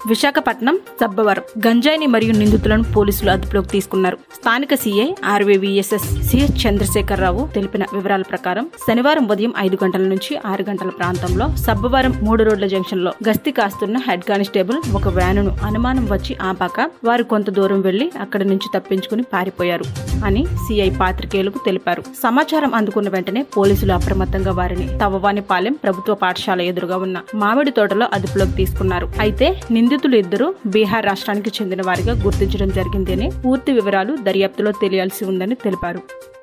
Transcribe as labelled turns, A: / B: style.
A: విశాఖపట్నం సబ్బవరం గంజాయిని మరియు నిందితులను పోలీసులు అదుపులోకి తీసుకున్నారు స్థానిక సీఐ ఆర్వీవీఎస్ఎస్ సిహెచ్ చంద్రశేఖరరావు తెలిపిన వివరాల ప్రకారం శనివారం ఉదయం ఐదు గంటల నుంచి ఆరు గంటల ప్రాంతంలో సబ్బవరం మూడు రోడ్ల జంక్షన్ లో గస్తీ కాస్తున్న హెడ్ కానిస్టేబుల్ ఒక వ్యానును అనుమానం వచ్చి ఆపాక వారు కొంత దూరం వెళ్లి అక్కడి నుంచి తప్పించుకుని పారిపోయారు అని సిఐ పాత్రికేయులకు తెలిపారు సమాచారం అందుకున్న వెంటనే పోలీసులు అప్రమత్తంగా వారిని తవ్వవానిపాలెం ప్రభుత్వ పాఠశాల ఎదురుగా ఉన్న మామిడి తోటలో అదుపులోకి తీసుకున్నారు అయితే నిందితులు ఇద్దరు బీహార్ రాష్ట్రానికి చెందిన వారిగా గుర్తించడం జరిగిందని పూర్తి వివరాలు దర్యాప్తులో తెలియాల్సి ఉందని తెలిపారు